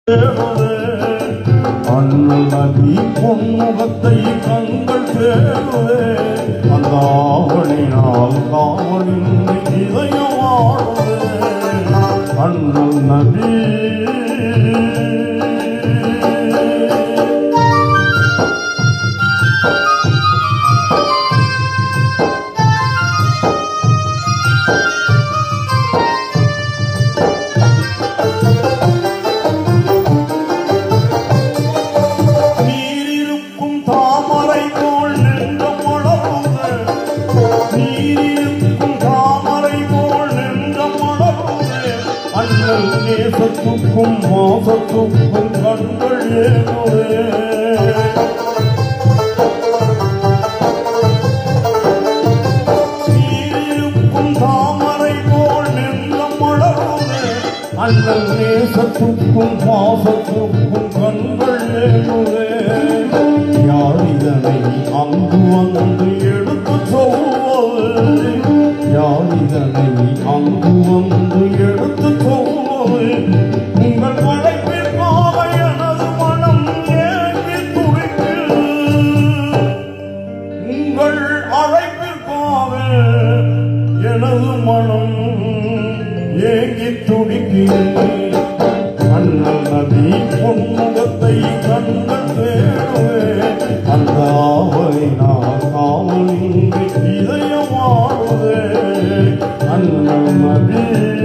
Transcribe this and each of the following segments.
அண்ணல் நதி பொன்முகத்தை கண்கள் தேடுவே அந்த ஆவணினால் காவலின் இதயம் வாழுவே அண்ணல் நதி நீரிருக்கும் தாமரை போல் நெஞ்சம் வளருது நீரிருக்கும் தாமரை போல் நெஞ்சம் வளருது அண்ணல் நேசத்துக்கும் மோசத்துக்கும் கண்கள் ஏறுதே நீரிருக்கும் தாமரை போல் நெஞ்சம் வளருது அண்ணல் நேசத்துக்கும் பாசத்துக்கும் கண்கள் ஏறுதே யார் இதனை அங்கு வந்து எடுத்து சொல்வது யார் இதனை அங்கு வந்து எடுத்து சொல்வது உங்கள் அழைப்பிற்காக எனது மனம் ஏங்கி துடிக்கிறது உங்கள் அழைப்பிற்காக எனது மனம் ஏங்கி துடிக்கிறேன் அண்ணல் நதி பொன்முகத்தை கண்கள் தேடுவே அந்த ஆவலை நான் காவலின்றி இதயமாடுவே அண்ணல் நதி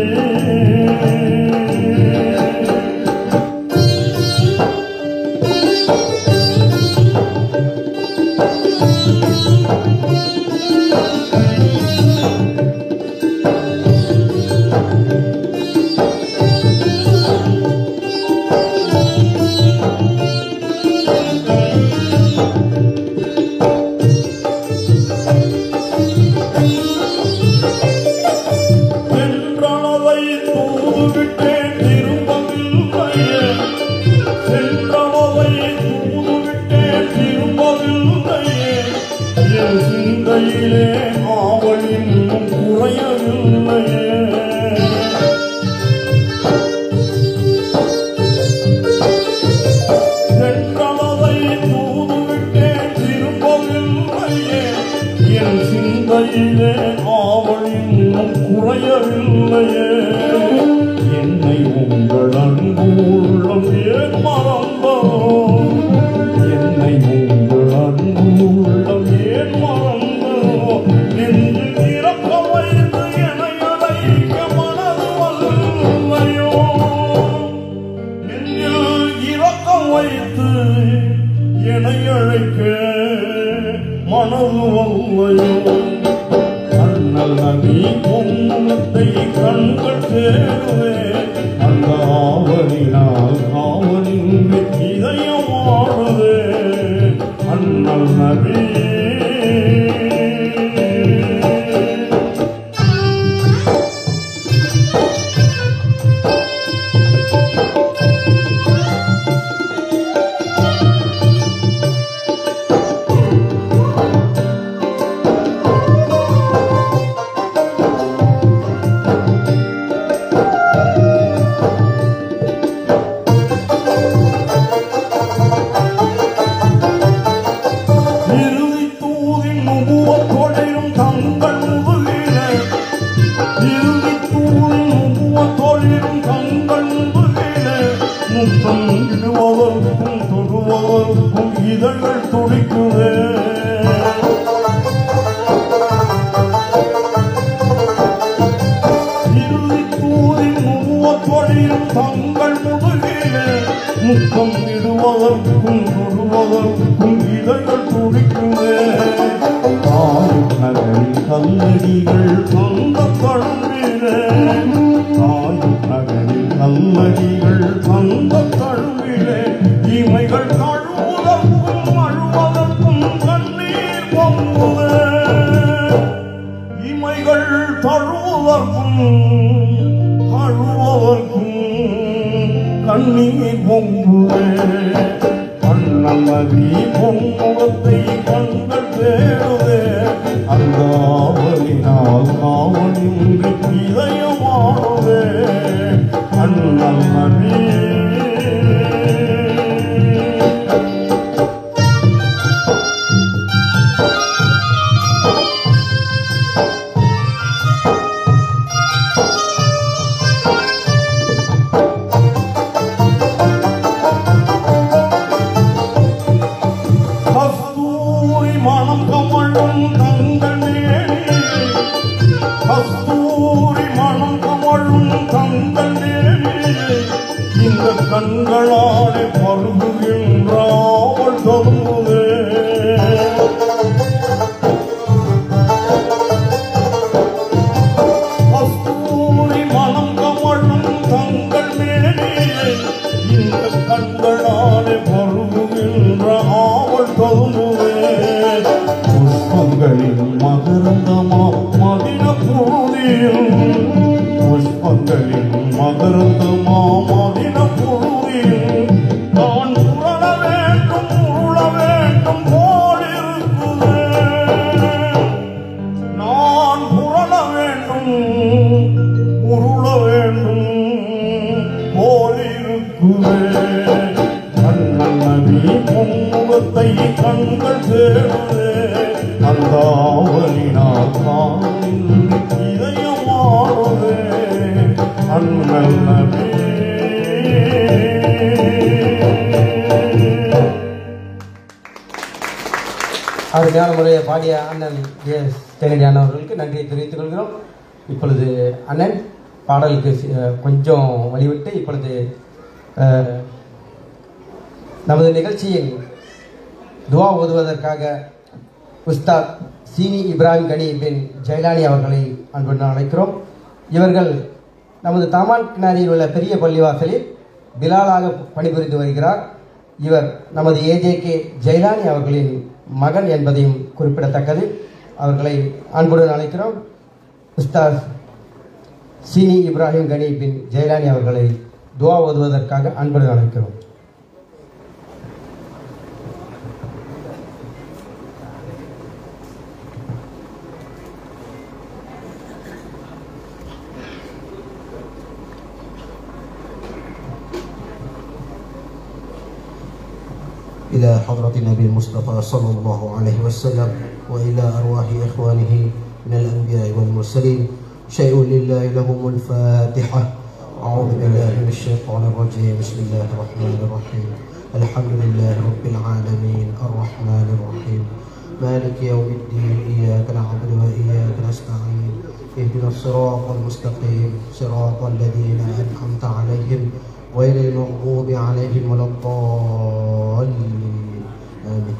சென்றளவை தூதுவிட்டேன் திரும்பவில்லையே சென்றளவை தூதுவிட்டேன் திரும்பவில்லையே என் சிந்தையிலே ஆவல் இன்னும் குறையவில்லையே சென்றளவை தூதுவிட்டேன் திரும்பவில்லையே என் சிந்தையிலே ஆவல் இன்னும் குறையவில்லையே என்னை உங்கள் அன்பு உள்ளம் ஏன் மறந்தோ என்னை உங்கள் அன்பு உள்ளம் ஏன் மறந்தோ நெஞ்சில் இறக்க வைத்து என்னை அழைக்க மனது வல்லையோ நெஞ்சில் இரக்கம் வைத்து என்னை அழைக்க மனது வல்லையோ அண்ணல் நதி பொன்னத்தை கண்கள் தேடுவே அந்த ஆவலினால் காவலின் இதயம் ஆடுவே அண்ணல் நதி இறுதி தூதின் நுபுவத் தொழிலும் தங்கள் முதுகிலே இறுதி தூதின் நுபுவத் தொழிலும் தங்கள் முதுகிலே முத்தம் இடுவதற்கும் தொடுவதற்கும் இதழ்கள் துடிக்குதே இறுதி தூதின் நுபுவத் தொழிலும் தங்கள் முதுகிலே முத்தம் இடுவதற்கும் தொடுவதற்கும் இதழ்கள் துடிக்குதே தாயும் நகரில் கல்லடிகள் சொந்த கழுவிலே தாயும் நகரில் கல்லடிகள் சொந்த கழுவிலே இமைகள் கழுவுதற்கும் அழுவதற்கும் கண்ணீர் பொங்குதே இமைகள் தழுவதற்கும் அழுவதற்கும் கண்ணீர் பொங்குவே அண்ணமதி பொன்முகத்தை கண்கள் தேடுவே அந்த ஆவலினால் காவலின்றி இதயமானவே அண்ணமதி கண்களாலே பருகுகின்ற ஆவல் தருமுதே கஸ்தூரி மனம் கமழும் தங்கள் மேனிலே இந்த கண்களாலே பருகுகின்ற ஆவல் தருமுதே புஷ்பங்களில் மகரந்தமா மதின பூதியில் புஷ்பங்களில் மகரந்தமா மதின பூதியில் நான் உருள வேண்டும் உருள வேண்டும் போலிருக்குதே நான் புரள வேண்டும் உருள வேண்டும் போலிருக்குவே கண்ணன் நபி பொன்முகத்தை கண்கள் தேடுதே அந்த ஆவலினால் காலில் இதயமாறுதே அண்ணன் நபி அருமையான முறையை பாடிய அண்ணன் எஸ் கெனடியான் அவர்களுக்கு நன்றியை தெரிவித்துக் கொள்கிறோம் இப்பொழுது அண்ணன் பாடலுக்கு சி- அஹ் கொஞ்சம் வழிவிட்டு இப்பொழுது அஹ், நமது நிகழ்ச்சியின் துவா ஓதுவதற்காக உஸ்தாத் சீனி இப்ராஹிம் கனி பின் ஜெயலானி அவர்களை அன்புடன் அழைக்கிறோம் இவர்கள் நமது தாமான் கிணறியில் உள்ள பெரிய பள்ளிவாசலில் பிலாலாக பணிபுரிந்து வருகிறார் இவர் நமது ஏஜேகே ஜெயலானி அவர்களின் மகன் என்பதையும் குறிப்பிடத்தக்கது அவர்களை அன்புடன் அழைக்கிறோம் உஸ்தாத் சீனி இப்ராஹிம் கனி பின் ஜெயலானி அவர்களை துவா ஓதுவதற்காக அன்புடன் அழைக்கிறோம் إلى حضرة النبي المصطفى صلى الله عليه وسلم وإلى أرواح إخوانه من الأنبياء والمرسلين شيء لله لهم الفاتحة أعوذ بالله من الشيطان الرجيم بسم الله الرحمن الرحيم الحمد لله رب العالمين الرحمن الرحيم مالك يوم الدين إياك نعبد وإياك نستعين اهدنا الصراط المستقيم صراط الذين أنعمت عليهم غير المغضوب عليهم ولا الضالين آمين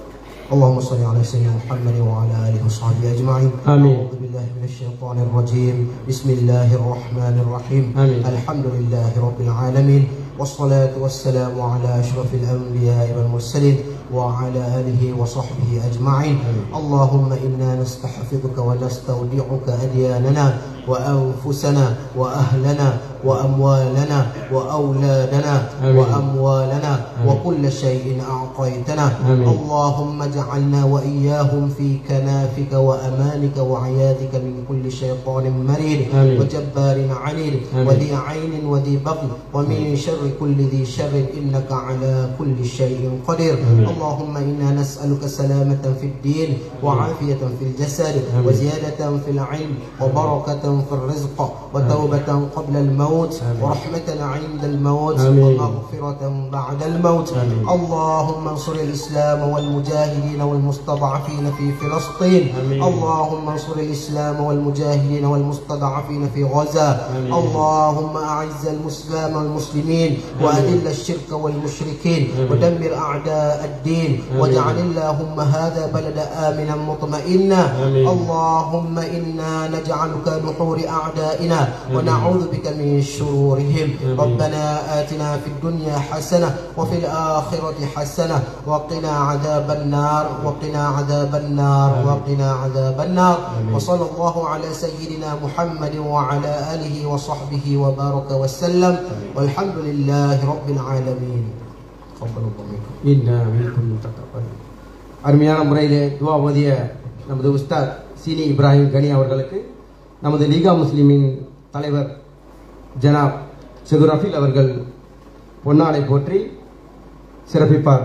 اللهم صل على سيدنا محمد وعلى آله وصحبه أجمعين آمين. أعوذ بالله من الشيطان الرجيم بسم الله الرحمن الرحيم آمين. الحمد لله رب العالمين والصلاة والسلام على أشرف الأنبياء والمرسلين وعلى آله وصحبه أجمعين اللهم إنا نستحفظك ونستودعك أدياننا وأنفسنا وأهلنا وأموالنا وأولادنا آمين. وأموالنا آمين. وكل شيء أعطيتنا آمين. اللهم اجعلنا وإياهم في كنافك وأمانك وعياذك من كل شيطان مريد آمين. وجبار عنيد آمين. وذي عين وذي بغي ومن شر كل ذي شر إنك على كل شيء قدير آمين. اللهم إنا نسألك سلامة في الدين وعافية في الجسد آمين. وزيادة في العلم وبركة في الرزق وتوبة قبل الموت آمين. ورحمة عند الموت آمين. ومغفرة بعد الموت آمين. اللهم انصر الإسلام والمجاهدين والمستضعفين في فلسطين آمين. اللهم انصر الإسلام والمجاهدين والمستضعفين في غزة آمين. اللهم أعز الإسلام والمسلمين وأذل الشرك والمشركين آمين. ودمر أعداء الدين آمين. واجعل اللهم هذا بلد آمنا مطمئنا آمين. اللهم إنا نجعلك نحور أعدائنا ونعوذ بك من شرورهم آمين. ربنا آتنا في الدنيا حسنة وفي الآخرة حسنة وقنا عذاب النار وقنا عذاب النار وقنا عذاب النار آمين. وصلى الله على سيدنا محمد وعلى آله وصحبه وبارك وسلم والحمد لله رب العالمين تقبل الله منكم இன்னா மின்கும் தத்தப்பன். அருமையான முறையிலே துவா ஓதிய நமது உஸ்தாத் சீனி இப்ராஹிம் கனி அவர்களுக்கு நமது லீகா முஸ்லிமின் தலைவர் ஜனாப் செது ரஃபீல் அவர்கள் பொன்னாடை போற்றி சிறப்பிப்பார்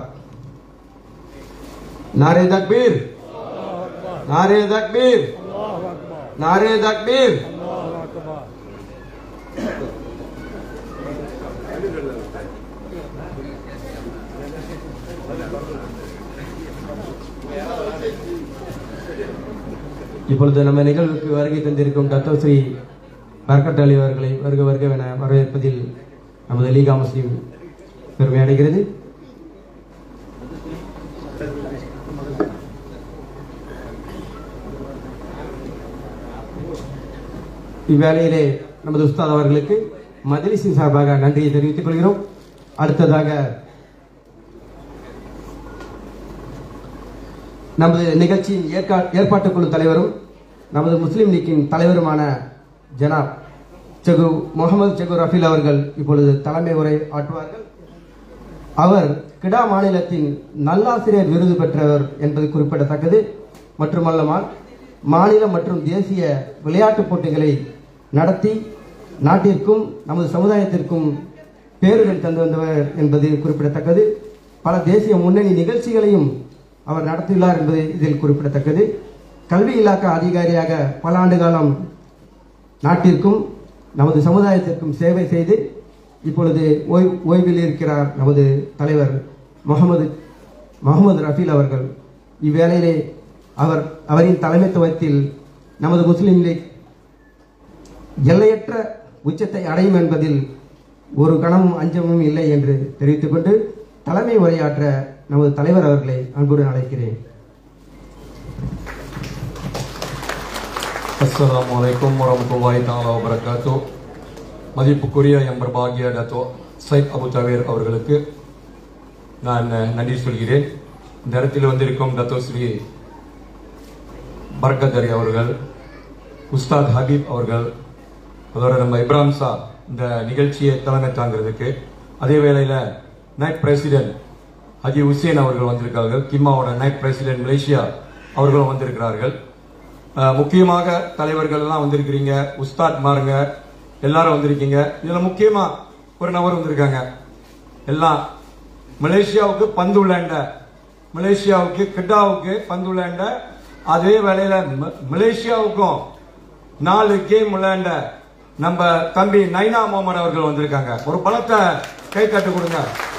நாரே தக்பீர் நாரே தக்பீர் நாரே தக்பீர் இப்பொழுது நம்ம நிகழ்வுக்கு வருகை தந்திருக்கும் டத்தோ ஸ்ரீ பர்கட் அலி அவர்களை வருக வருக என வரவேற்பதில் நமது லீகா முஸ்லீம் பெருமை அடைகிறது இவ்வேளையிலே நமது உஸ்தாத் அவர்களுக்கு மஜ்லிஸின் சார்பாக நன்றியை தெரிவித்துக் கொள்கிறோம் அடுத்ததாக நமது நிகழ்ச்சியின் ஏற்கா ஏற்பாட்டுக் குழு தலைவரும் நமது முஸ்லிம் லீக்கின் தலைவருமான ஜனாப் செகு முகமது செகு ரஃபீல் அவர்கள் இப்பொழுது தலைமை உரை ஆற்றுவார்கள் அவர் கிடா மாநிலத்தின் நல்லாசிரியர் விருது பெற்றவர் என்பது குறிப்பிடத்தக்கது மட்டுமல்லாமல் மாநில மற்றும் தேசிய விளையாட்டுப் போட்டிகளை நடத்தி நாட்டிற்கும் நமது சமுதாயத்திற்கும் பேருகள் தந்து வந்தவர் என்பது குறிப்பிடத்தக்கது பல தேசிய முன்னணி நிகழ்ச்சிகளையும் அவர் நடத்தியுள்ளார் என்பது இதில் குறிப்பிடத்தக்கது கல்வி இலாக்கா அதிகாரியாக பல ஆண்டு காலம் நாட்டிற்கும் நமது சமுதாயத்திற்கும் சேவை செய்து இப்பொழுது ஓய்வு ஓய்வில் இருக்கிறார் நமது தலைவர் முகமது முகமது ரஃபீல் அவர்கள் இவ்வேளையிலே அவர் அவரின் தலைமைத்துவத்தில் நமது முஸ்லிம் லீக் எல்லையற்ற உச்சத்தை அடையும் என்பதில் ஒரு கணமும் அஞ்சமும் இல்லை என்று தெரிவித்துக் கொண்டு தலைமை உரையாற்ற நமது தலைவர் அவர்களை அன்புடன் அழைக்கிறேன் அஸ்ஸலாமு அலைக்கும் வரமத்துல்லாஹி தஆலா வபரகாத்து மதிப்புக்குரிய எம்பர் பாகிய டத்தோ சைத் அபு தவீர் அவர்களுக்கு நான் நன்றி சொல்கிறேன் இந்த இடத்தில் வந்திருக்கும் டத்தோ ஸ்ரீ பர்கதரி அவர்கள் உஸ்தாத் ஹபீப் அவர்கள் அதோட நம்ம இப்ராஹிம் சா இந்த நிகழ்ச்சியை தலைமை தாங்கிறதுக்கு அதே வேளையில் நைட் பிரசிடென்ட் ஹஜி ஹுசேன் அவர்கள் வந்திருக்கார்கள் கிம்மாவோட நைட் பிரசிடென்ட் மலேசியா அவர்களும் வந்திருக்கிறார்கள் அஹ், முக்கியமாக தலைவர்கள் எல்லாம் வந்திருக்கிறீங்க உஸ்தாத் மாருங்க எல்லாரும் வந்திருக்கீங்க இதுல முக்கியமா ஒரு நபர் வந்திருக்காங்க எல்லாம் மலேசியாவுக்கு பந்து விளையாண்ட மலேசியாவுக்கு கிட்டாவுக்கு பந்து விளையாண்ட அதே வேளையில ம- மலேசியாவுக்கும் நாலு கேம் விளையாண்ட நம்ம தம்பி நைனா மோமன் அவர்கள் வந்திருக்காங்க ஒரு பலத்தை கை தட்டு கொடுங்க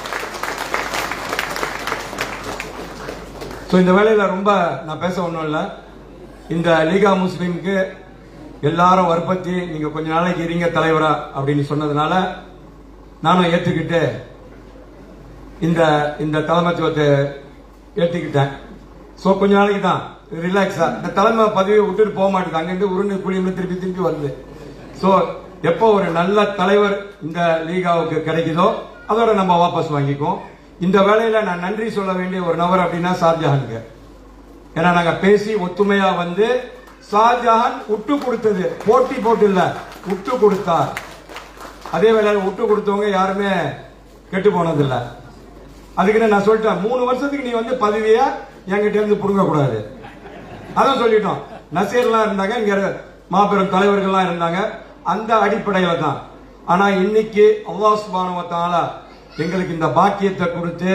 ஸோ இந்த வேலையில ரொம்ப நான் பேச ஒன்றும் இல்லை இந்த லீகா முஸ்லீமுக்கு எல்லாரும் வற்பத்தி நீங்க கொஞ்ச நாளைக்கு இருங்க தலைவரா அப்படின்னு சொன்னதுனால நானும் ஏற்றுக்கிட்டு இந்த இந்த தலைமைத்துவத்தை ஏற்றுக்கிட்டேன் ஸோ கொஞ்ச நாளைக்கு தான் ரிலாக்ஸா இந்த தலைமை பதவியை விட்டுட்டு போக மாட்டேங்குது அங்கிருந்து உருண்டு குழியுமே திருப்பி திருப்பி வருது ஸோ எப்போ ஒரு நல்ல தலைவர் இந்த லீகாவுக்கு கிடைக்குதோ அதோட நம்ம வாபஸ் வாங்கிக்குவோம் இந்த வேலையில நான் நன்றி சொல்ல வேண்டிய ஒரு நபர் அப்படின்னா ஷாஜஹானுக்கு ஏன்னா நாங்க பேசி ஒத்துமையா வந்து ஷாஜஹான் விட்டு கொடுத்தது போட்டி போட்டு இல்ல விட்டு கொடுத்தார் அதே வேளையில விட்டு கொடுத்தவங்க யாருமே கெட்டு போனதில்லை அதுக்குன்னு நான் சொல்லிட்டேன் மூணு வருஷத்துக்கு நீ வந்து பதவிய என்கிட்ட இருந்து புடுங்க கூடாது அதான் சொல்லிட்டோம் நசீர்லாம் இருந்தாங்க இங்க இரு- மாபெரும் தலைவர்கள்லாம் இருந்தாங்க அந்த அடிப்படையில தான் ஆனா இன்னைக்கு அல்லாஹ் சுப்ஹானஹு வ தஆலா எங்களுக்கு இந்த பாக்கியத்தை கொடுத்து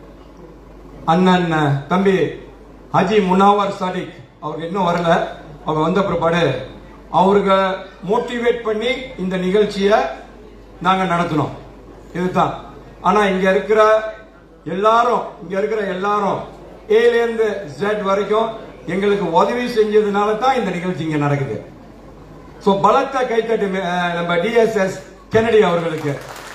அண்ணன் தம்பி ஹஜி முனாவர் சாதிக் அவங்க இன்னும் வரல அவங்க வந்த பிற்பாடு அவருங்க மோட்டிவேட் பண்ணி இந்த நிகழ்ச்சியை நாங்க நடத்தினோம் இதுதான் ஆனா இங்க இருக்கிற எல்லாரும் இங்க இருக்கிற எல்லாரும் ஏல இருந்து ஜெட் வரைக்கும் எங்களுக்கு உதவி செஞ்சதுனால தான் இந்த நிகழ்ச்சி இங்க நடக்குது சோ பலத்த கைத்தட்டு அஹ், நம்ம டிஎஸ்எஸ் கெனடி அவர்களுக்கு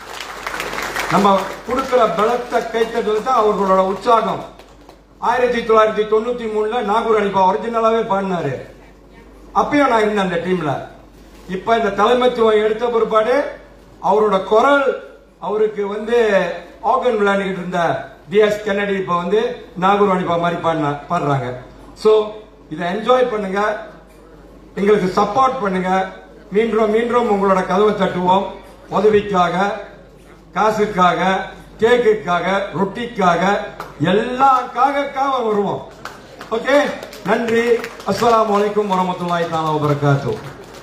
நம்ம கொடுக்கிற பலத்த கைத்தட்டல் தான் அவர்களோட உற்சாகம் ஆயிரத்தி தொள்ளாயிரத்தி தொண்ணூத்தி மூணுல நாகூர் அனிப்பா ஒரிஜினலாவே பாடினாரு அப்பயும் நான் இருந்தேன் அந்த டீம்ல இப்ப இந்த தலைமைத்துவம் எடுத்த பிற்பாடு அவரோட குரல் அவருக்கு வந்து ஆர்கன் விளையாடிக்கிட்டு இருந்த டிஎஸ் கென்னடி இப்ப வந்து நாகூர் அனிப்பா மாதிரி பாடினா பாடுறாங்க சோ இதை என்ஜாய் பண்ணுங்க எங்களுக்கு சப்போர்ட் பண்ணுங்க மீண்டும் மீண்டும் உங்களோட கதவை தட்டுவோம் உதவிக்காக காசுக்காக கேக்குக்காக ரொட்டிக்காக எல்லாக்காக வருவோம் ஓகே நன்றி அஸ்ஸலாமு அலைக்கும் வரமத்துல்லாஹி தஆலா வபரகாத்துஹு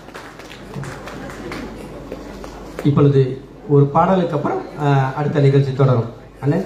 இப்பொழுது ஒரு பாடலுக்கு அப்புறம் அஹ், அடுத்த நிகழ்ச்சி தொடரும் அண்ணன்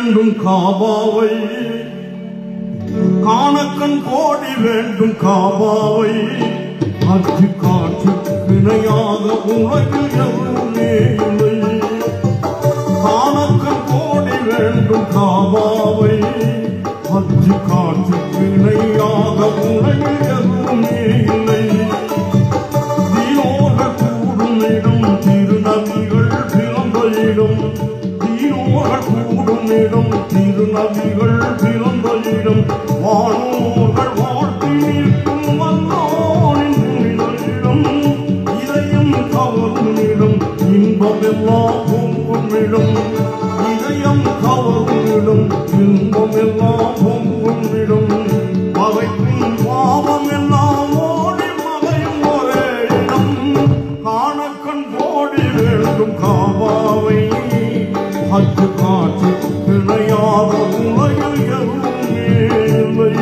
வேண்டும் காபாவை காணக்கண் கோடி வேண்டும் காபாவை அச்சு காற்று இணையாக உலகில் எதுவுமே இல்லை காணக்கண் கோடி வேண்டும் காபாவை அச்சு காற்று இணையாக உலகில் எதுவுமே இல்லை தீனோக கூடும் இடம் திருநபிகள் பிறந்த இடம் தீனோக கூடும் இடம் திருநபிகள் பிறந்த இடம் வானோர்கள் வாழ்த்தி நிற்கும் வந்தோனின் புனித இடம் இதயம் கவரும் இடம் இன்பமெல்லாம் பொங்கும் இடம் இதயம் கவரும் இடம் இன்பமெல்லாம் பொங்கும் இடம் பகைக்கும் பாவம் எல்லாம் ஓடி மறையும் ஒரே இடம் காணக்கண் கோடி வேண்டும் காவாவை அச்சு காற்று கிடையாத உலகில் எதுவுமே இல்லை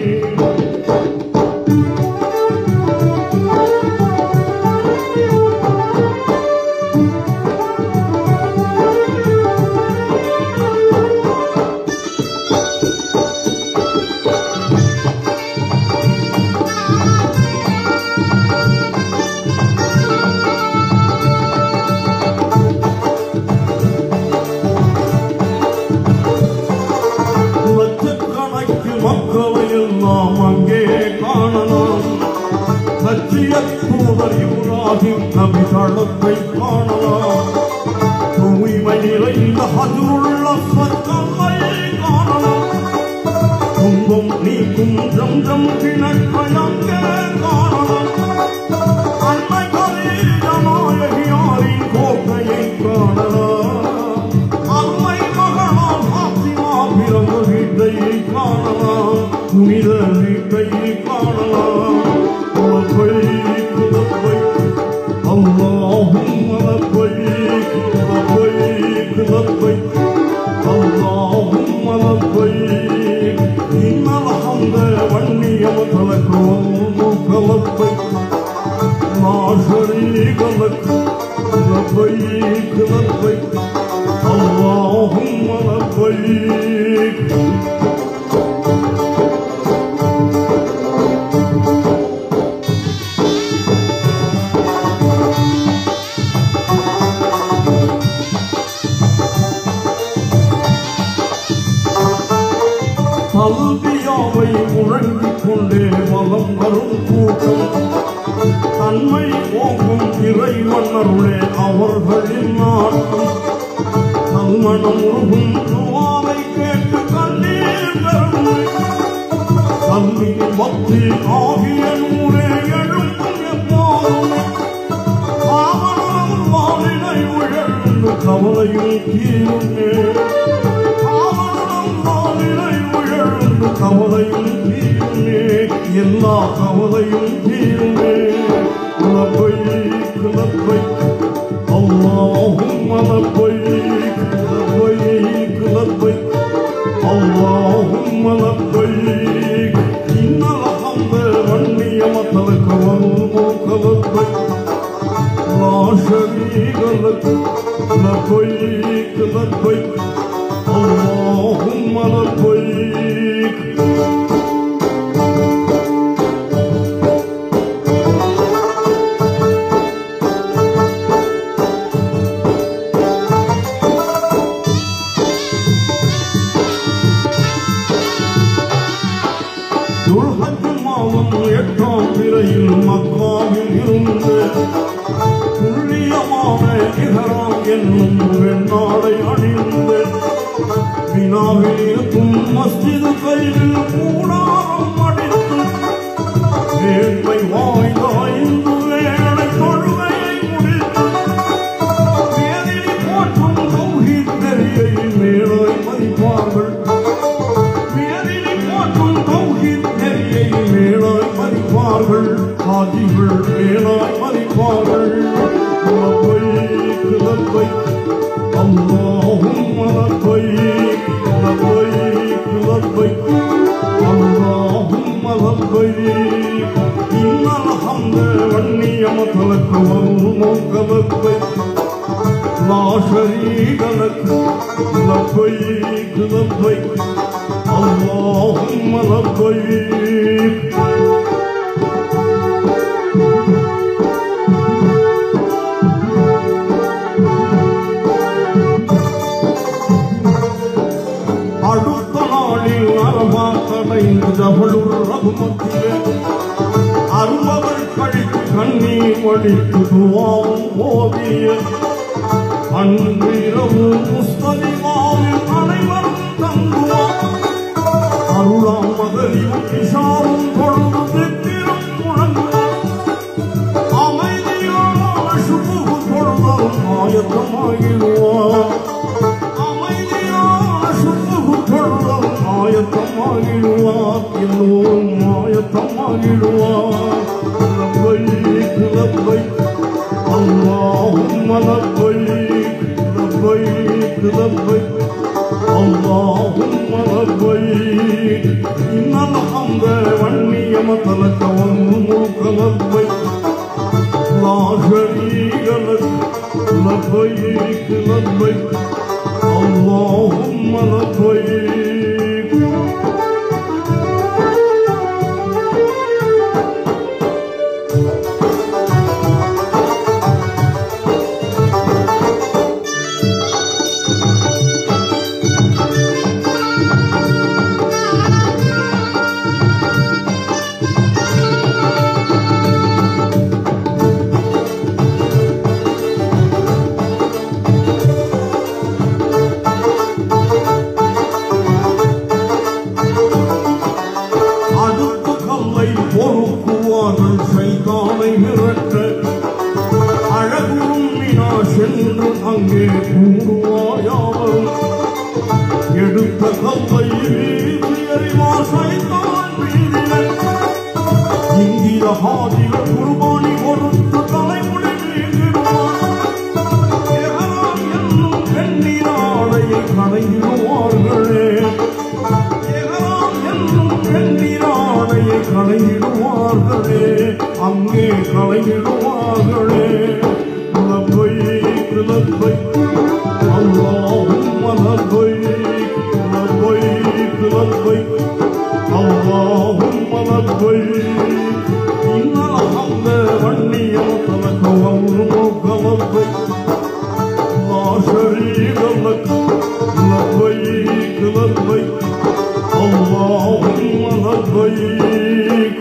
லட்சக்கணக்கு மக்களை எல்லாம் அங்கே காணலாம் லட்சிய தூதர் யுவராஜின் நபி தளத்தை காணலாம் தூய்மை நிறைந்த ஹஜுருள்ள சத்தமை காணலாம் துன்பம் நீக்கும் ஜம் கிணற்றை அங்கே காணலாம் அன்னை கலீஜநாயகியாரின் கோட்டையை காணலாம் அம்மை மகளாம் பாத்திமா பிறந்த வீட்டையை காணலாம் புனித வீட்டையை காணலாம் குலப்பை குலப்பை அல்லாஹும் மலப்பை குலப்பை குலப்பை அல்லாஹும் மலப்பை இன்னல் ஹம்த வன்னியம் கலக்குவோம் கலப்பை لا شريك لك لبيك لبيك اللهم لبيك கல்வியாவை முழங்கிக் கொண்டே வலம் வரும் கூட்டம் தன்மை ஓங்கும் இறைவன்னருளே அவர்களின் நாட்டம் நல்மணம் உருகும் துவாவை கேட்டு கண்ணீர் பெருமை கல்வியின் பக்தி ஆகிய நூறே எழுப்பும் எப்போதுமே ஆவணம் வாழினை உழந்து கவலையும் தீருமே ஆவணம் வாழினை உழந்து கவலையும் தீருமே எல்லா கவலையும் தீருமே குலப்பை குலப்பை اللهم لبيك لبيك لبيك اللهم لبيك إن الحمد والنعمة لك والملك لبيك لا شريك لك لبيك لبيك اللهم لبيك துல்ஹஜ் மாதம் எட்டாம் பிறையில் மக்காவில் இருந்து துல்லியமான இஹராம் என்னும் வெண்ணாடை அணிந்து வினாவில் இருக்கும் மஸ்ஜிது கையில் கூடாரம் அடித்து வேண்மை வாய்ந்த ஐந்து வேளை தொழுகையை முடித்து வேதினி போற்றும் தௌஹீத் நெறியை மேலாய் மதிப்பார்கள் வேதினி போற்றும் தௌஹீத் நெறியை மேலாய் மதிப்பார்கள் ஆதிகள் மேலாய் மதிப்பார்கள் லப்பைக் லப்பைக் اللهم لبيك لبيك لبيك اللهم لبيك إن الحمد والنعمة لك والملك لبيك لا شريك لك لبيك لبيك اللهم لبيك அடுத்த நாளில் அரபா கடைந்து ஜபலுர் ரகுமத்திலே அருமவர் கழித்து கண்ணீர் வடித்து துவாவும் போதிய அன்று இரவு முஸ்தலிமாவில் அனைவரும் தங்குவார் அருளாம் மகளிரும் இஷாவும் பொழுது தித்திரும் முழங்குவார் அமைதியான சுபுகு பொழுதும் ஆயத்தமாகிடுவார் அமைதியான சுபுகு பொழுதும் ஆயத்தமாகிடுவார் எல்லோரும் ஆயத்தமாகிடுவார் லப்பைக் லப்பைக் اللهم لبيك لبيك لبيك اللهم لبيك إن الحمد والنعمة لك والملك لبيك لا شريك لك لبيك لبيك اللهم لبيك அடுத்த கல்லை பொறுக்குவார்கள் சைதானை மிரட்ட அழகுறும் வினா சென்று அங்கே கூடுவாயாவரும் எடுத்த கல்லை வீசி எறிவார் சைதான் வீதியில் இந்திர ஹாதில குர்பானி கொடுத்து தலைமுடி நீங்கிடுவார் எஹராம் என்னும் வெண்ணிராடையை கலையிடுவார்களே எஹராம் என்னும் வெண்ணிராடையை கலையிடுவார்களே அங்கே கலையிடுவார்களே லப்பை லப்பை اللهم لبيك لبيك لبيك اللهم لبيك إن الحمد والنعمة لك والملك لبيك لا شريك لك لبيك لبيك اللهم لبيك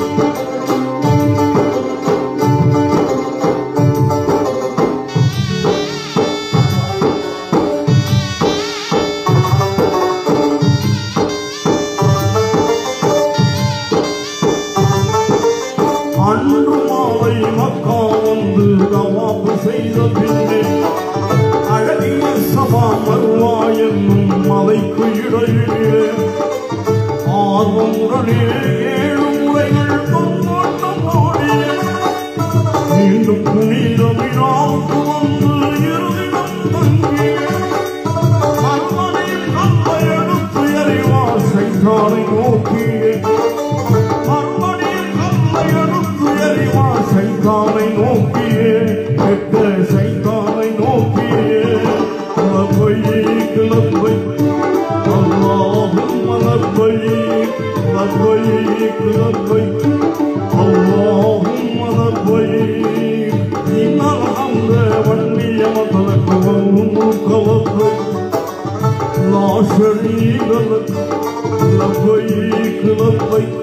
அன்று மாலை மக்கா வந்து தவாப்பு செய்த பின்னே அழகிய சபா மருவா என்னும் மலைக்கு இடையிலே ஆர்வமுடனே ஏழு முறைகள் கொண்டாட்டம் ஓடிய மீண்டும் புனித விழாவுக்கு வந்து இருதினம் தங்கிய மறுமனையில் கல்லை எடுத்து எறிவார் சைத்தானை நோக்கியே மறுபடியும் கல்லை எடுத்து எறிவார் சைத்தானை நோக்கியே கெட்ட சைத்தானை நோக்கியே லப்பைக் லப்பைக் اللهم لبيك لبيك لبيك اللهم لبيك إن الحمد والنعمة لك والملك لبيك لا شريك لك لبيك لبيك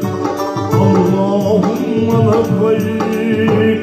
اللهم لبيك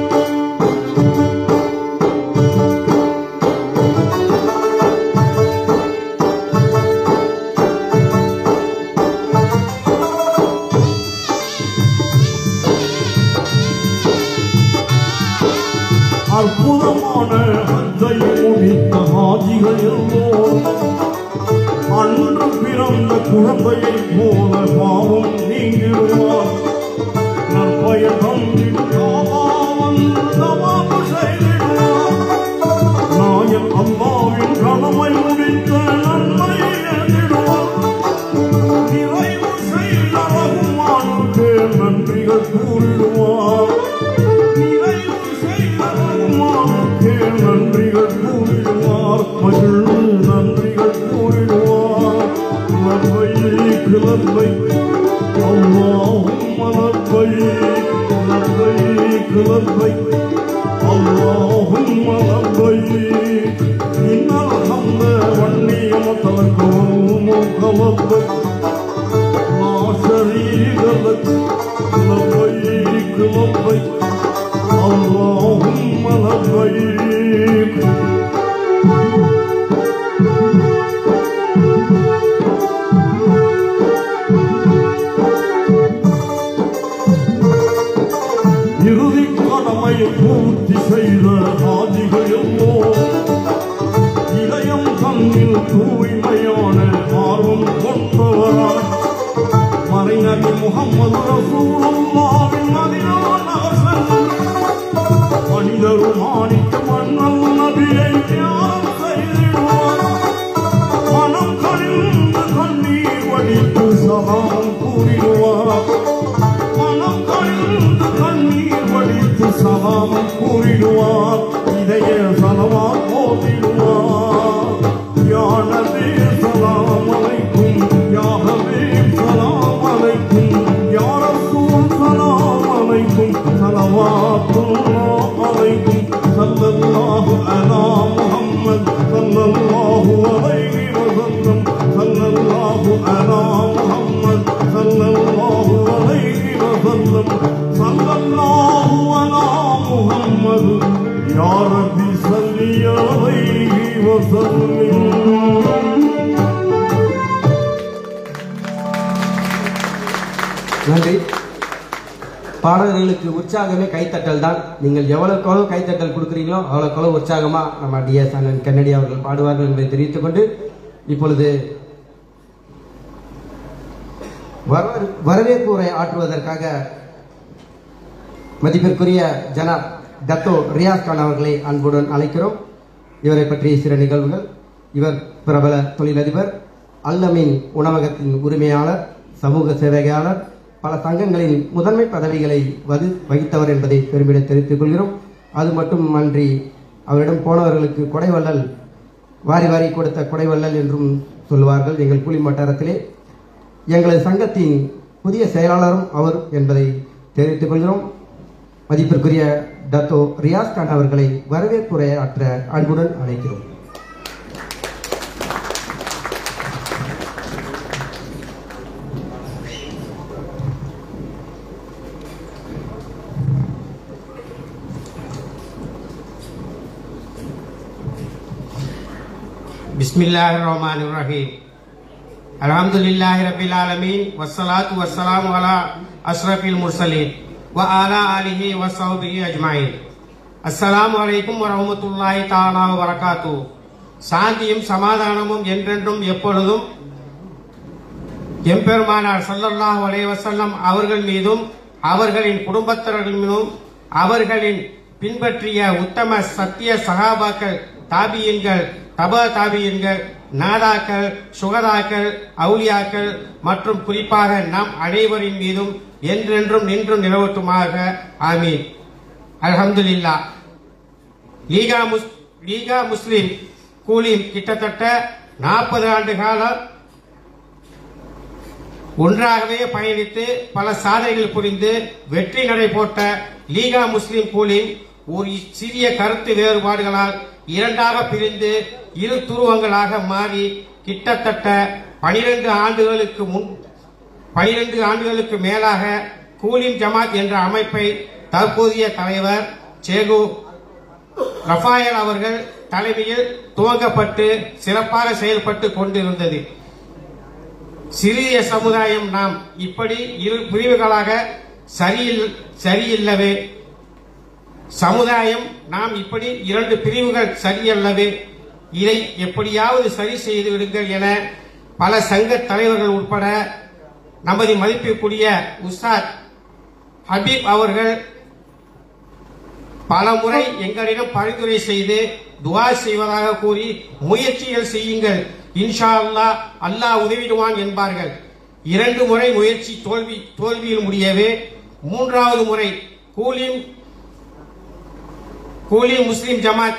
அற்புதமான ஹஜ்ஜை முடித்த ஹாஜிகள் எல்லோரும் அன்று பிறந்த குழந்தையைப் போல பாவம் நீங்கிடுவார் நற்பயன் தந்திடு காவாவன் தவாபு செய்திடுவார் நாயன் அல்லாவின் கடமை முடித்த நன்மை எழுதிடுவார் நிறைவு செய்த ரகுமானுக்கு நன்றிகள் கூறிடுவார் நிறைவு செய்த ரகுமானுக்கு நன்றிகள் கூறிடுவார் பூர்த்தி செய்த ஆதிகள் எல்லோ இதயம் தன்னில் தூய்மையான ஆர்வம் கொண்டவராய் மறைநபி முகமது ரசூலுல்லாவின் மதினான் அரசன் மனிதரும் மாணிக்க மன்னல் நபியை தியானம் செய்திடுவார் மனம் கழிந்து கண்ணீர் வடித்து சலாம் கூறிடுவார் மனம் கழிந்து கண்ணீர் வடித்து சலாம் கூறிடுவார் இதய சலவா போதிடுவார் யானதே சலாம் அலைக்கும் யாகவே சலாம் அலைக்கும் யாரசூல் சலாம் அலைக்கும் சலவாத்துல்லாஹ் அலைக்கும் சல்லல்லாஹு அலா முஹம்மத் சல்லல்லாஹு அலைஹி வஸல்லம் சல்லல்லாஹு அலா முஹம்மத் சல்லல்லாஹு அலைஹி வஸல்லம் சல்லல்லாஹு அலா முஹம்மத் யா ரப்பி ஸல்லி அலைஹி வஸல்லம் நன்றி பாடல்களுக்கு உற்சாகமே கைத்தட்டல் தான் நீங்கள் எவ்வளவுக்கு எவ்வளவு கைத்தட்டல் கொடுக்குறீங்களோ அவ்வளவுக்கு எவ்வளவு உற்சாகமா நம்ம டிஎஸ் அண்ணன் கன்னடி அவர்கள் பாடுவார்கள் என்பதை தெரிவித்துக் கொண்டு இப்பொழுது வரவேற்- வரவேற்பு உரை ஆற்றுவதற்காக மதிப்பிற்குரிய ஜனாப் டத்தோ ரியாஸ் கான் அவர்களை அன்புடன் அழைக்கிறோம் இவரை பற்றிய சில நிகழ்வுகள் இவர் பிரபல தொழிலதிபர் அல்லமீன் உணவகத்தின் உரிமையாளர் சமூக சேவையாளர் பல சங்கங்களின் முதன்மை பதவிகளை வது வகித்தவர் என்பதை பெருமிட தெரிவித்துக் கொள்கிறோம் அது மட்டுமன்றி அவரிடம் போனவர்களுக்கு கொடைவள்ளல் வாரி வாரி கொடுத்த கொடைவள்ளல் என்றும் சொல்லுவார்கள் எங்கள் கூலி வட்டாரத்திலே எங்களது சங்கத்தின் புதிய செயலாளரும் அவர் என்பதை தெரிவித்துக் கொள்கிறோம் மதிப்பிற்குரிய டத்தோ ரியாஸ் கான் அவர்களை வரவேற்புரையாற்ற அன்புடன் அழைக்கிறோம் بسم الله الرحمن الرحيم الحمد لله رب العالمين والصلاة والسلام على أشرف المرسلين وعلى آله وصحبه أجمعين அஸ்ஸலாமு அலைக்கும் வரஹ்மத்துல்லாஹி தஆலா வபரகாத்து சாந்தியும் சமாதானமும் என்றென்றும் எப்பொழுதும் எம்பெருமானார் ஸல்லல்லாஹு அலைஹி வஸல்லம் அவர்கள் மீதும் அவர்களின் குடும்பத்தினர்கள் மீதும் அவர்களின் பின்பற்றிய உத்தம சத்திய சகாபாக்கள் தாபியின்கள் தப தாபியின்கள் நாதாக்கள் சுகதாக்கள் அவுலியாக்கள் மற்றும் குறிப்பாக நம் அனைவரின் மீதும் என்றென்றும் நின்றும் நிலவட்டுமாக ஆமீன் அல்ஹம்துலில்லா லீகா முஸ் லீகா முஸ்லிம் கூலிம் கிட்டத்தட்ட நாற்பது ஆண்டு காலம் ஒன்றாகவே பயணித்து பல சாதனைகள் புரிந்து வெற்றி நடை போட்ட லீகா முஸ்லிம் கூலின் ஒரு சிறிய கருத்து வேறுபாடுகளால் இரண்டாக பிரிந்து இரு துருவங்களாக மாறி கிட்டத்தட்ட பனிரெண்டு ஆண்டுகளுக்கு முன் பனிரெண்டு ஆண்டுகளுக்கு மேலாக கூலிம் ஜமாத் என்ற அமைப்பை தற்போதைய தலைவர் சேகு ரஃபாயல் அவர்கள் தலைமையில் துவங்கப்பட்டு சிறப்பாக செயல்பட்டு கொண்டிருந்தது சிறிய சமுதாயம் நாம் இப்படி இரு பிரிவுகளாக சரியில் சரியில்லவே சமுதாயம் நாம் இப்படி இரண்டு பிரிவுகள் சரியல்லவே இதை எப்படியாவது சரி செய்து விடுங்கள் என பல சங்க தலைவர்கள் உட்பட நமது மதிப்பிற்குரிய உஸ்தாத் ஹபீப் அவர்கள் பல முறை எங்களிடம் பரிந்துரை செய்து துவா செய்வதாக கூறி முயற்சிகள் செய்யுங்கள் இன்ஷா அல்லாஹ் அல்லாஹ் உதவிடுவான் என்பார்கள் இரண்டு முறை முயற்சி தோல்வி தோல்வியில் முடியவே மூன்றாவது முறை கூலிம் கூலி முஸ்லிம் ஜமாத்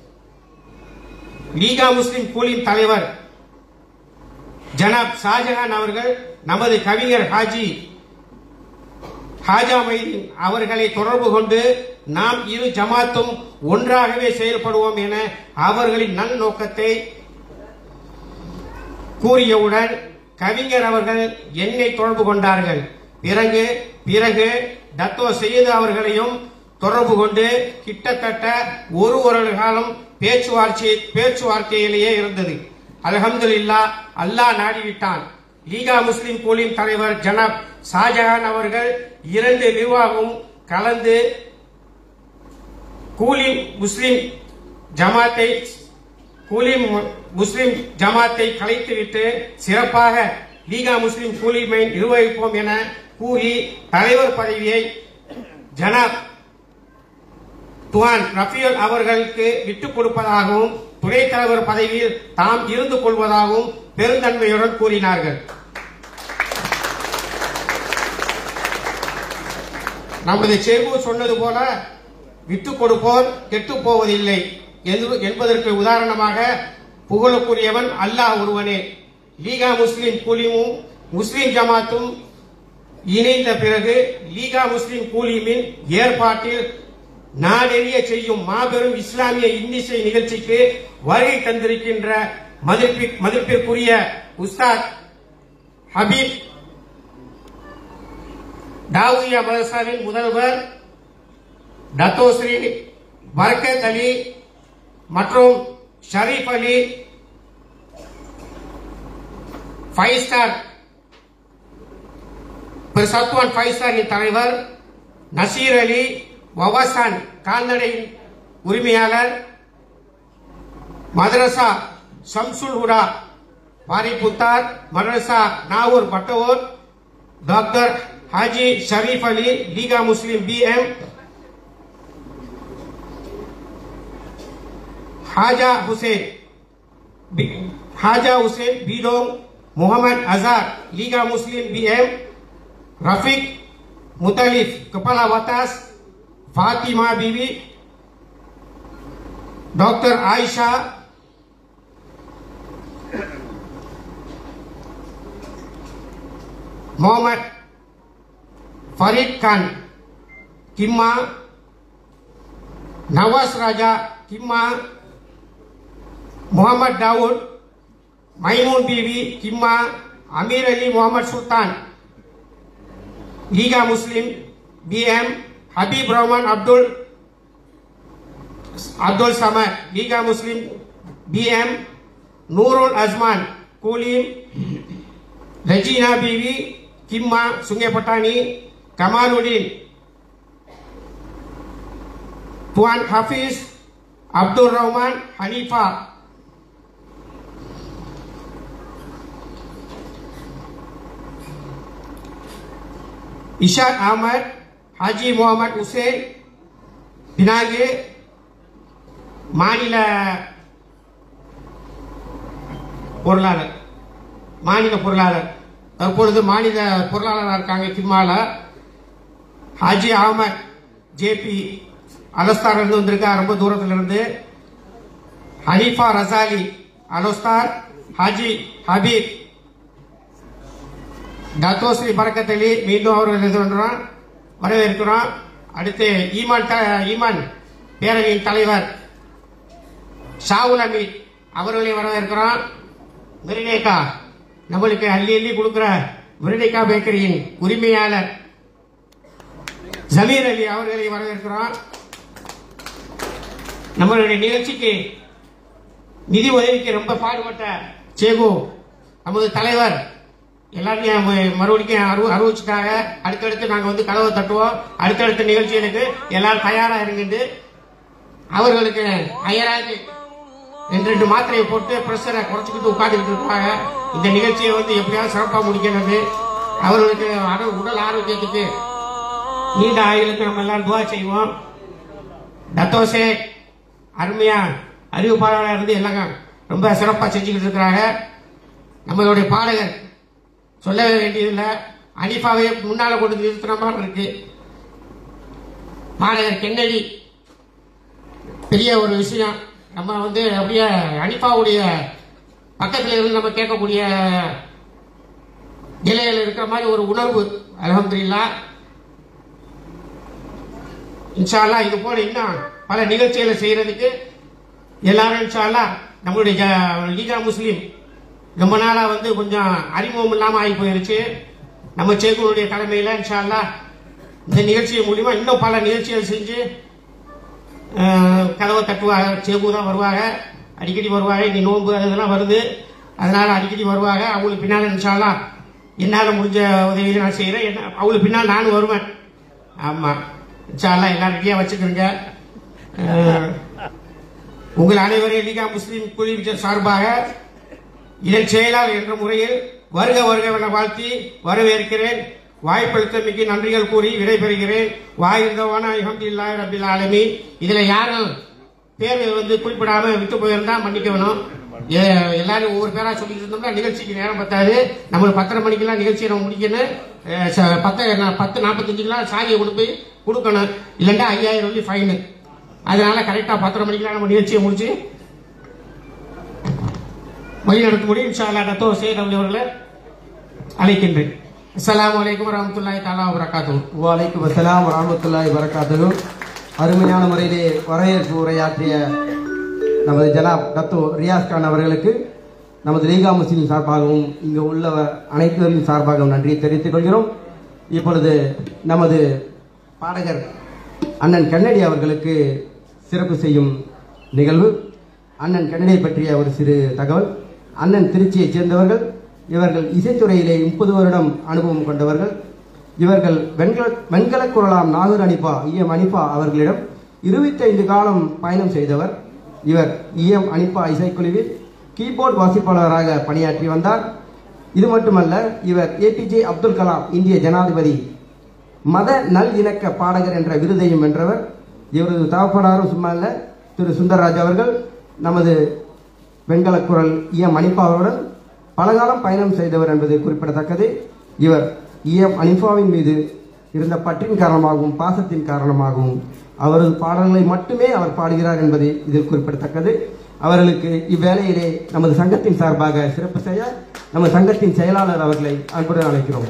லீகா முஸ்லிம் கூலிம் தலைவர் ஜனாப் ஷாஜஹான் அவர்கள் நமது கவிஞர் ஹாஜி ஹாஜா மைதீன் அவர்களை தொடர்பு கொண்டு நாம் இரு ஜமாத்தும் ஒன்றாகவே செயல்படுவோம் என அவர்களின் நன்னோக்கத்தை கூறியவுடன் கவிஞர் அவர்கள் என்னை தொடர்பு கொண்டார்கள் பிறகு பிறகு டத்தோ செய்து அவர்களையும் தொடர்பு கொண்டு கிட்டத்தட்ட ஒரு வருட காலம் பேச்சுவார்த்தை பேச்சுவார்த்தையிலேயே இருந்தது அல்ஹம்துலில்லா அல்லாஹ் நாடிவிட்டான் லீகா முஸ்லிம் கூலிம் தலைவர் ஜனாப் ஷாஜஹான் அவர்கள் இரண்டு நிர்வாகமும் கலந்து கூலி முஸ்லிம் ஜமாத்தை கூலி மு- முஸ்லிம் ஜமாத்தை கலைத்துவிட்டு சிறப்பாக லீகா முஸ்லிம் கூலிமை நிர்வகிப்போம் என கூறி தலைவர் பதவியை ஜனாப் துவான் ரஃபீல் அவர்களுக்கு விட்டுக் கொடுப்பதாகவும் துணைத் தலைவர் பதவியில் தாம் இருந்து கொள்வதாகவும் பெருந்தன்மையுடன் கூறினார்கள் நமது சேகு சொன்னது போல விட்டுக் கொடுப்போர் கெட்டுப் போவதில்லை என்று- என்பதற்கு உதாரணமாக புகழுக்குரியவன் அல்லாஹ் ஒருவனே லீகா முஸ்லிம் குலிமும் முஸ்லிம் ஜமாத்தும் இணைந்த பிறகு லீகா முஸ்லிம் கூலிமின் ஏற்பாட்டில் நாடெறிய செய்யும் மாபெரும் இஸ்லாமிய இன்னிசை நிகழ்ச்சிக்கு வருகை தந்திருக்கின்ற மதிப்பி- மதிப்பிற்குரிய உஸ்தாத் ஹபீப் தாவூதியா மதரசாவின் முதல்வர் டத்தோஸ்ரீ பரக்கத் அலி மற்றும் ஷரீப் அலி ஃபைவ் ஸ்டார் சத்வான் ஃபைவ் ஸ்டாரின் தலைவர் நசீர் அலி வவாசான் கால்நடை உரிமையாளர் மதரசா ஷம்சுல் ஹுடா பாரிபுத்தார் மதரசா Navur Pattavur doctor Haji Sharif Ali Liga Muslim BM Haja Hussain பி- Haja Hussain Bedong Mohammed Azhar Liga Muslim BM Rafiq Muthalif Kepala Batas Fathima Bivi doctor Ayesha Mohammed Farid Khan Kimma Nawaz Raja Kimma Mohammed Daud Maimoon Bibi Kimma Amir Ali Mohammed Sultan Liga Muslim BM Habib Rahman Abdul Abdul Samad Liga Muslim BM Nurul Ajman Kulim Rajina Bivi Kimma Sungai Petani கமாலுddin துவான் ஹஃபீஸ் அப்துல் ரஹ்மான் ஹனீஃபா இஷாக் அகமத் ஹாஜி முகமது உசேன் பினாகு மாநில பொருளாளர் மாநில பொருளாளர் தற்பொழுது மாநில பொருளாளராக இருக்காங்க கிம்மால ஹாஜி அகமத் ஜேபி அலஸ்தார் இருந்து வந்திருக்கா ரொம்ப தூரத்துல இருந்து ஹனீஃபா ரசாலி அலோஸ்தார் ஹாஜி ஹபீப் தத்தோஸ்ரீ பரக்கத் அலி மீண்டும் அவர்கள் இது பண்றோம் வரவேற்கிறோம் அடுத்து ஈமான் த- ஈமான் பேரவையின் தலைவர் ஷாவுல் அமீத் அவர்களை வரவேற்கிறோம் மிருனேகா நம்மளுக்கு அள்ளி அள்ளி கொடுக்கிற மிருனேகா பேக்கரியின் உரிமையாளர் ஜமீர் அலி அவர்களை வரவேற்கிறோம் நம்மளுடைய நிகழ்ச்சிக்கு நிதி உதவிக்கு ரொம்ப பாடுபட்ட சேகு நமது தலைவர் எல்லாத்தையும் ம- மறுபடியும் அறிவு அறிவிச்சுட்டாங்க அடுத்தடுத்து நாங்கள் வந்து கதவை தட்டுவோம் அடுத்தடுத்த நிகழ்ச்சிகளுக்கு எல்லாரும் தயாரா இருங்கிட்டு அவர்களுக்கு அயராது ரெண்டு ரெண்டு மாத்திரையை போட்டு பிரஷரை குறைச்சிக்கிட்டு உட்காந்துக்கிட்டு இருப்பாங்க இந்த நிகழ்ச்சியை வந்து எப்படியாவது சிறப்பாக முடிக்கிறது அவர்களுக்கு ஆரோ- உடல் ஆரோக்கியத்துக்கு நீண்ட ஆயுளுக்கு நம்ம எல்லாரும் துவா செய்வோம் தத்தோசே அருமையா அறிவிப்பாளராக இருந்து எல்லாம் ரொம்ப சிறப்பாக செஞ்சுக்கிட்டு இருக்கிறாங்க நம்மளுடைய பாடகர் சொல்லவே வேண்டியதில்லை அனிஃபாவை முன்னால கொண்டு நிறுத்துற மாதிரி இருக்கு பாடகர் கென்னடி பெரிய ஒரு விஷயம் நம்ம வந்து அப்படியே அனிஃபாவுடைய பக்கத்துல இருந்து நம்ம கேட்கக்கூடிய நிலையில் இருக்கிற மாதிரி ஒரு உணர்வு அல்ஹம்துலில்லாஹ் இன்ஷா அல்லாஹ் இது போல இன்னும் பல நிகழ்ச்சிகளை செய்யறதுக்கு எல்லாரும் இன்ஷா அல்லாஹ் நம்மளுடைய ஜ- லீகா முஸ்லீம் ரொம்ப நாளா வந்து கொஞ்சம் அறிமுகம் இல்லாம ஆகி போயிருச்சு நம்ம சேகுனுடைய தலைமையில இன்ஷா அல்லாஹ் இந்த நிகழ்ச்சி மூலியமா இன்னும் பல நிகழ்ச்சிகள் செஞ்சு அஹ், கதவை தட்டுவாங்க சேகு தான் வருவாங்க அடிக்கடி வருவாங்க இனி நோன்பு அது இதெல்லாம் வருது அதனால அடிக்கடி வருவாங்க அவங்களுக்கு பின்னால இன்ஷா அல்லாஹ் என்னால முடிஞ்ச உதவியை நான் செய்யறேன் என்ன அவங்களுக்கு பின்னால் நானும் வருவேன் ஆமா இன்ஷா அல்லாஹ் எல்லாரும் ரெடியா வச்சுக்கிறீங்க அஹ், உங்கள் அனைவரையும் லீகா முஸ்லீம் குழுவின் சார்பாக இதன் செயலாளர் என்ற முறையில் வருக வருக என வாழ்த்தி வரவேற்கிறேன் வாய்ப்பளித்தமைக்கு நன்றிகள் கூறி விடைபெறுகிறேன் வாயிருந்தவான அஹமதுல்லாஹி ரபில் ஆலமீன் இதுல யாரும் பேர் வந்து குறிப்பிடாம விட்டு போயிருந்தா மன்னிக்கணும் ஏ- எல்லாரும் ஒவ்வொரு பேரா சொல்லிட்டு இருந்தோம்னா நிகழ்ச்சிக்கு நேரம் பத்தாது நம்ம பத்தரை மணிக்கெல்லாம் நிகழ்ச்சியை நம்ம முடிக்கணும் அஹ் ச- பத்து நா- பத்து நாற்பத்தஞ்சுக்கெல்லாம் சாரியை கொண்டு போய் கொடுக்கணும் இல்லைன்னா ஐயாயிரம் வெள்ளி ஃபைனு அதனால கரெக்டா பத்தரை மணிக்கெல்லாம் நம்ம நிகழ்ச்சியை முடிச்சு வழி நடத்தும்படி இன்ஷா அல்லா டத்தோ சேத் அவர்களை அழைக்கின்றேன் அஸ்ஸலாமு அலைக்கும் வரஹ்மத்துல்லாஹி தஆலா வபரகாத்துஹு வலைக்கும் அஸ்ஸலாம் வரமத்துல்லாஹி வரகாத்துஹு அருமையான முறையிலே வரவேற்பு உரையாற்றிய நமது ஜனாப் டத்தோ ரியாஸ் கான் அவர்களுக்கு நமது லீகா முஸ்லீம் சார்பாகவும் இங்கு உள்ள அனைத்தவரின் சார்பாகவும் நன்றியை தெரிவித்துக் கொள்கிறோம் இப்பொழுது நமது பாடகர் அண்ணன் கண்ணடி அவர்களுக்கு சிறப்பு செய்யும் நிகழ்வு அண்ணன் கண்ணடியை பற்றிய ஒரு சிறு தகவல் அண்ணன் திருச்சியைச் சேர்ந்தவர்கள் இவர்கள் இசைத்துறையிலே முப்பது வருடம் அனுபவம் கொண்டவர்கள் இவர்கள் வெண்கல வெண்கலக் குரலாம் நாகூர் அனிபா இஎம் அனிபா அவர்களிடம் இருபத்தைந்து காலம் பயணம் செய்தவர் இவர் இஎம் அனிபா இசைக்குழுவில் கீபோர்ட் வாசிப்பாளராக பணியாற்றி வந்தார் இது மட்டுமல்ல இவர் ஏபிஜே அப்துல் கலாம் இந்திய ஜனாதிபதி மத நல்லிணக்க பாடகர் என்ற விருதையும் வென்றவர் இவரது தகப்பனாரும் சும்மா இல்ல திரு சுந்தரராஜ் அவர்கள் நமது வெண்கலக் குரல் இஎம் அனிபாவுடன் பலகாலம் பயணம் செய்தவர் என்பது குறிப்பிடத்தக்கது இவர் இஎம் அனிஃபாவின் மீது இருந்த பற்றின் காரணமாகவும் பாசத்தின் காரணமாகவும் அவரது பாடல்களை மட்டுமே அவர் பாடுகிறார் என்பது இதில் குறிப்பிடத்தக்கது அவர்களுக்கு இவ்வேளையிலே நமது சங்கத்தின் சார்பாக சிறப்பு செய்ய நமது சங்கத்தின் செயலாளர் அவர்களை அன்புடன் அழைக்கிறோம்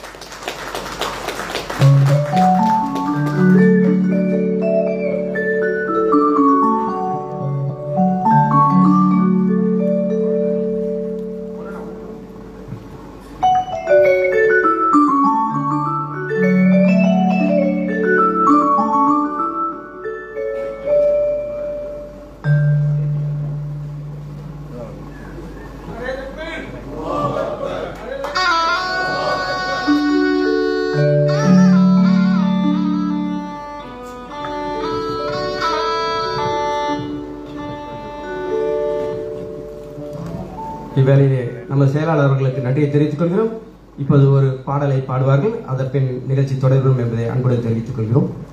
இவ்வேளையிலே நம்ம செயலாளர் அவர்களுக்கு நன்றியை தெரிவித்துக் கொள்கிறோம் இப்போது ஒரு பாடலை பாடுவார்கள் அதற்பின் நிகழ்ச்சி தொடரும் என்பதை அன்புடன் தெரிவித்துக் கொள்கிறோம்